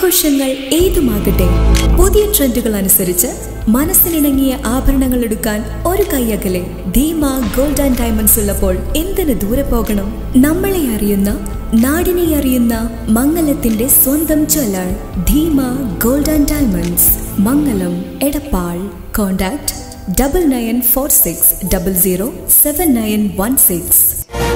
ആഘോഷങ്ങൾ ഏതുമാകട്ടെ പുതിയ ട്രെൻഡുകൾ അനുസരിച്ച് മനസ്സിനിണങ്ങിയ ആഭരണങ്ങൾ എടുക്കാൻ ഒരു കൈയകലെ ധീമ ഗോൾഡ് ആൻഡ് ഡയമണ്ട്സ് ഉള്ളപ്പോൾ എന്തിനു ദൂരെ പോകണം നമ്മളെ അറിയുന്ന നാടിനെ അറിയുന്ന മംഗലത്തിന്റെ സ്വന്തം jeweller Dheema gold and diamonds Mangalam Edappal contact double nine four six double zero seven nine one six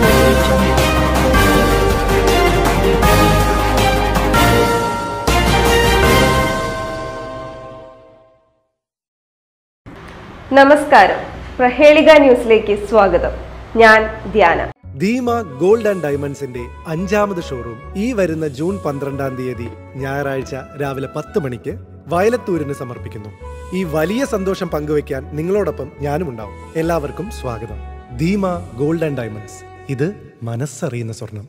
നമസ്കാരം പ്രഹേളിക ന്യൂസിലേക്ക് സ്വാഗതം ഞാൻ ധ്യാന ധീമ ഗോൾഡ് ആൻഡ് ഡയമണ്ട്സിന്റെ അഞ്ചാമത് ഷോറൂം ഈ വരുന്ന ജൂൺ പന്ത്രണ്ടാം തീയതി ഞായറാഴ്ച രാവിലെ പത്ത് മണിക്ക് വയലത്തൂരിന് സമർപ്പിക്കുന്നു ഈ വലിയ സന്തോഷം പങ്കുവയ്ക്കാൻ നിങ്ങളോടൊപ്പം ഞാനും ഉണ്ടാവും എല്ലാവർക്കും സ്വാഗതം ധീമ ഗോൾഡ് ആൻഡ് ഡയമണ്ട്സ് ഇത് മനസ്സറിയുന്ന സ്വർണം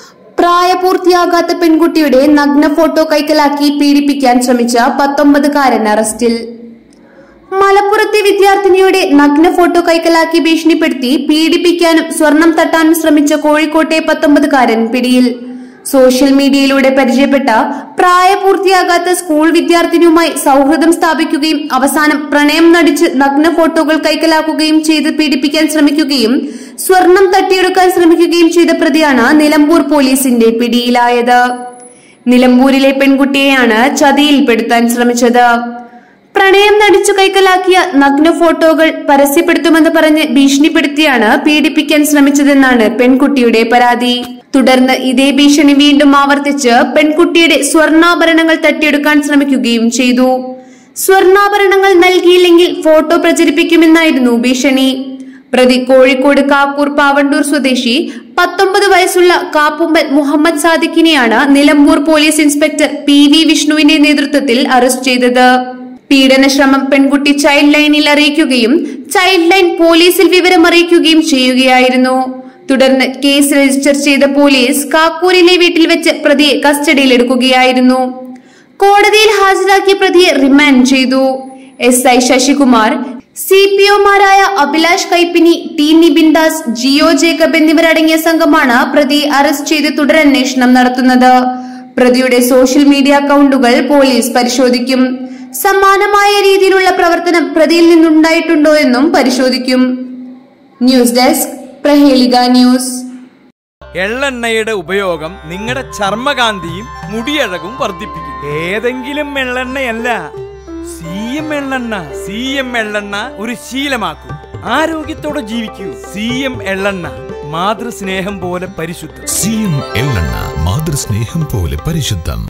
പ്രായപൂർത്തിയാകാത്ത പെൺകുട്ടിയുടെ നഗ്ന ഫോട്ടോ കൈക്കലാക്കി പീഡിപ്പിക്കാൻ ശ്രമിച്ച പത്തൊമ്പതുകാരൻ അറസ്റ്റിൽ മലപ്പുറത്തെ വിദ്യാർത്ഥിനിയുടെ നഗ്ന ഫോട്ടോ കൈക്കലാക്കി ഭീഷണിപ്പെടുത്തി പീഡിപ്പിക്കാനും സ്വർണം തട്ടാനും ശ്രമിച്ച കോഴിക്കോട്ടെ പത്തൊമ്പതുകാരൻ പിടിയിൽ സോഷ്യൽ മീഡിയയിലൂടെ പരിചയപ്പെട്ട പ്രായപൂർത്തിയാകാത്ത സ്കൂൾ വിദ്യാർത്ഥിനിയുമായി സൗഹൃദം സ്ഥാപിക്കുകയും അവസാനം പ്രണയം നടിച്ച് നഗ്ന ഫോട്ടോകൾ കൈക്കലാക്കുകയും ചെയ്ത് പീഡിപ്പിക്കാൻ ശ്രമിക്കുകയും സ്വർണം തട്ടിയെടുക്കാൻ ശ്രമിക്കുകയും ചെയ്ത പ്രതിയാണ് നിലമ്പൂർ പോലീസിന്റെ പിടിയിലായത് നിലമ്പൂരിലെ പെൺകുട്ടിയെയാണ് ചതിയിൽപ്പെടുത്താൻ ശ്രമിച്ചത് പ്രണയം നടിച്ചു കൈക്കലാക്കിയ നഗ്ന ഫോട്ടോകൾ പരസ്യപ്പെടുത്തുമെന്ന് പറഞ്ഞ് ഭീഷണിപ്പെടുത്തിയാണ് പീഡിപ്പിക്കാൻ ശ്രമിച്ചതെന്നാണ് പെൺകുട്ടിയുടെ പരാതി തുടർന്ന് ഇതേ ഭീഷണി വീണ്ടും ആവർത്തിച്ച് പെൺകുട്ടിയുടെ സ്വർണ്ണാഭരണങ്ങൾ തട്ടിയെടുക്കാൻ ശ്രമിക്കുകയും ചെയ്തു സ്വർണ്ണാഭരണങ്ങൾ നൽകിയില്ലെങ്കിൽ ഫോട്ടോ പ്രചരിപ്പിക്കുമെന്നായിരുന്നു ഭീഷണി പ്രതി കോഴിക്കോട് കാക്കൂർ പാവണ്ടൂർ സ്വദേശി പത്തൊമ്പത് വയസ്സുള്ള കാപ്പുമ്പൽ മുഹമ്മദ് സാദിഖിനെയാണ് Nilambur police inspector P V വിഷ്ണുവിന്റെ നേതൃത്വത്തിൽ അറസ്റ്റ് ചെയ്തത് പീഡന ശ്രമം പെൺകുട്ടി ചൈൽഡ് ലൈനിൽ അറിയിക്കുകയും ചൈൽഡ് ലൈൻ പോലീസിൽ വിവരം അറിയിക്കുകയും ചെയ്യുകയായിരുന്നു തുടർന്ന് കേസ് രജിസ്റ്റർ ചെയ്ത പോലീസ് കാക്കൂരിലെ വീട്ടിൽ വെച്ച് പ്രതിയെ കസ്റ്റഡിയിലെടുക്കുകയായിരുന്നു കോടതിയിൽ ഹാജരാക്കിയ പ്രതിയെ റിമാൻഡ് ചെയ്തു S I Sasikumar C P ഒമാരായ അഭിലാഷ് കൈപ്പിനി ടി നിബിൻ ദാസ് ജിയോ ജേക്കബ് എന്നിവരടങ്ങിയ സംഘമാണ് പ്രതിയെ അറസ്റ്റ് ചെയ്ത് തുടരന്വേഷണം നടത്തുന്നത് പ്രതിയുടെ സോഷ്യൽ മീഡിയ അക്കൗണ്ടുകൾ പോലീസ് പരിശോധിക്കും സമാനമായ രീതിയിലുള്ള പ്രവർത്തനം പ്രതിയിൽ നിന്നുണ്ടായിട്ടുണ്ടോ എന്നും പരിശോധിക്കും ന്യൂസ് ഡെസ്ക് പ്രഹേലിക ന്യൂസ് എള്ളെണ്ണയുടെ ഉപയോഗം നിങ്ങളുടെ ചർമ്മകാന്തിയും മുടിയഴകും വർദ്ധിപ്പിക്കും ഏതെങ്കിലും എള്ളെണ്ണയല്ല സി എം എള്ളെണ്ണ സി എം എള്ളെണ്ണ ഒരു ശീലമാക്കൂ ആരോഗ്യത്തോടെ ജീവിക്കൂ സി എം എള്ളെണ്ണ മാതൃസ്നേഹം പോലെ പരിശുദ്ധം സി എം എള്ളെണ്ണ മാതൃസ്നേഹം പോലെ പരിശുദ്ധം